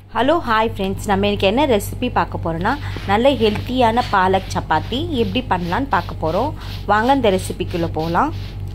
hello hi friends நம்ம இன்றைக்கி என்ன ரெசிபி பார்க்க போகிறோன்னா நல்ல ஹெல்த்தியான பாலக் சப்பாத்தி எப்படி பண்ணலான்னு பார்க்க போகிறோம் வாங்க இந்த ரெசிபிக்குள்ளே போகலாம்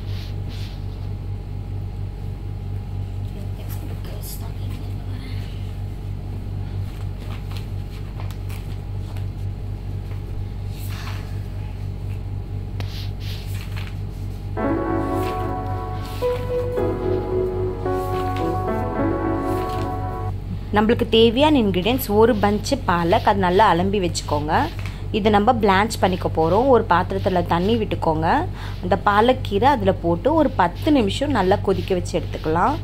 நம்மளுக்கு தேவையான இன்க்ரீடியன்ஸ் ஒரு பஞ்சு பாலக் அது நல்லா அலம்பி வச்சுக்கோங்க இதை நம்ம பிளான்ச் பண்ணிக்க போகிறோம் ஒரு பாத்திரத்தில் தண்ணி விட்டுக்கோங்க அந்த பாலக்கீரை அதில் போட்டு ஒரு பத்து நிமிஷம் நல்லா கொதிக்க வச்சு எடுத்துக்கலாம்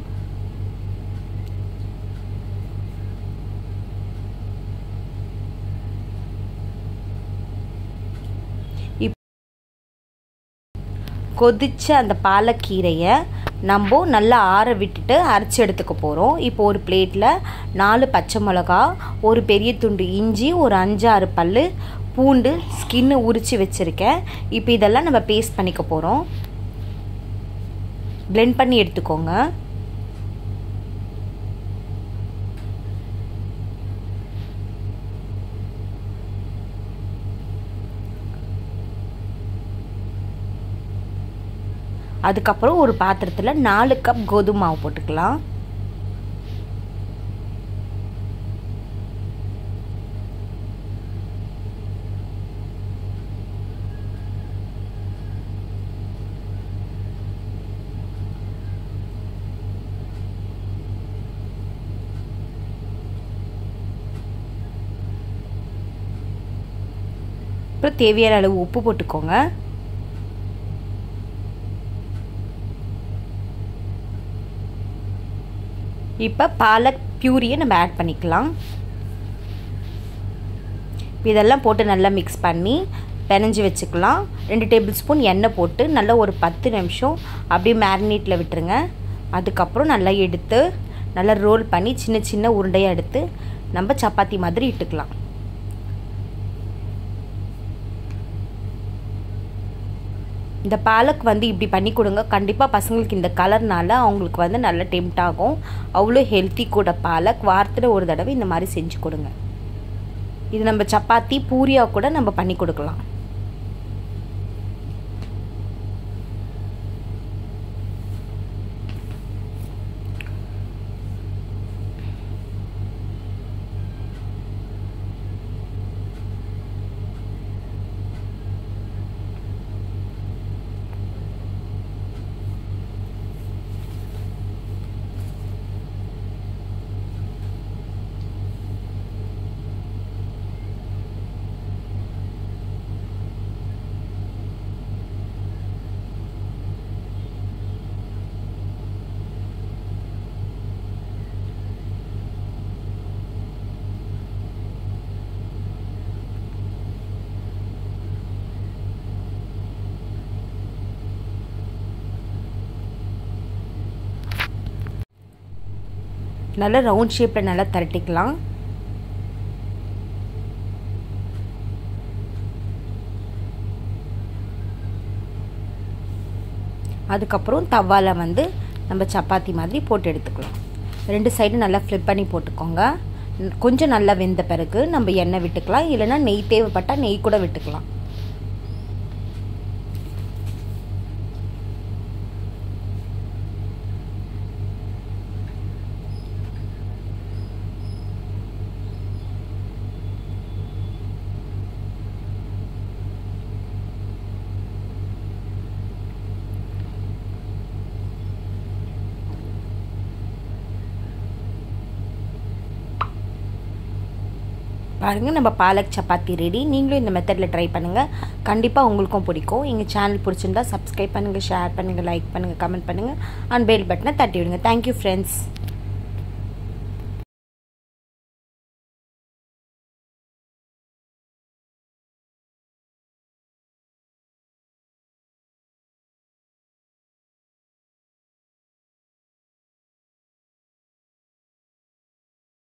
கொதிச்ச அந்த பாலக்கீரையை நம்ம நல்லா ஆற விட்டுட்டு அரைச்சி எடுத்துக்க போகிறோம் இப்போ ஒரு பிளேட்டில் நாலு பச்சை மிளகா ஒரு பெரிய துண்டு இஞ்சி ஒரு அஞ்சாறு பல் பூண்டு ஸ்கின்னு உரித்து வச்சுருக்கேன் இப்போ இதெல்லாம் நம்ம பேஸ்ட் பண்ணிக்க போகிறோம் பிளெண்ட் பண்ணி எடுத்துக்கோங்க அதுக்கப்புறம் ஒரு பாத்திரத்தில் நாலு கப் கோதுமை மாவு போட்டுக்கலாம் அப்புறம் தேவையான அளவு உப்பு போட்டுக்கோங்க இப்போ பாலக் பியூரியை நம்ம ஆட் பண்ணிக்கலாம் இதெல்லாம் போட்டு நல்லா மிக்ஸ் பண்ணி பெனஞ்சி வச்சுக்கலாம் ரெண்டு டேபிள் ஸ்பூன் எண்ணெய் போட்டு நல்லா ஒரு பத்து நிமிஷம் அப்படியே மேரினேட்டில் விட்டுருங்க அதுக்கப்புறம் நல்லா எடுத்து நல்லா ரோல் பண்ணி சின்ன சின்ன உருண்டையாக எடுத்து நம்ம சப்பாத்தி மாதிரி இட்டுக்கலாம் இந்த பாலக் வந்து இப்படி பண்ணி கொடுங்க கண்டிப்பாக பசங்களுக்கு இந்த கலர்னால அவங்களுக்கு வந்து நல்ல டெம்ட் ஆகும் அவ்வளோ ஹெல்த்தி கூட பாலக் வாரத்தில் ஒரு தடவை இந்த மாதிரி செஞ்சு கொடுங்க இது நம்ம சப்பாத்தி பூரியாக கூட நம்ம பண்ணி கொடுக்கலாம் நல்லா ரவுண்ட் ஷேப்பில் நல்லா திரட்டிக்கலாம் அதுக்கப்புறம் தவாவில் வந்து நம்ம சப்பாத்தி மாதிரி போட்டு எடுத்துக்கலாம் ரெண்டு சைடும் நல்லா ஃப்ளிப் பண்ணி போட்டுக்கோங்க கொஞ்சம் நல்லா வெந்த பிறகு நம்ம எண்ணெய் விட்டுக்கலாம் இல்லைனா நெய் தேவைப்பட்டால் நெய் கூட விட்டுக்கலாம் பாருங்கள் நம்ம பாலக் சப்பாத்தி ரெடி நீங்களும் இந்த மெத்தடில் ட்ரை பண்ணுங்கள் கண்டிப்பாக உங்களுக்கும் பிடிக்கும் எங்கள் சேனல் பிடிச்சிருந்தா சப்ஸ்கிரைப் பண்ணுங்கள் ஷேர் பண்ணுங்கள் லைக் பண்ணுங்கள் கமெண்ட் பண்ணுங்கள் அண்ட் பெல் பட்டனை தட்டி விடுங்க தேங்க்யூ ஃப்ரெண்ட்ஸ்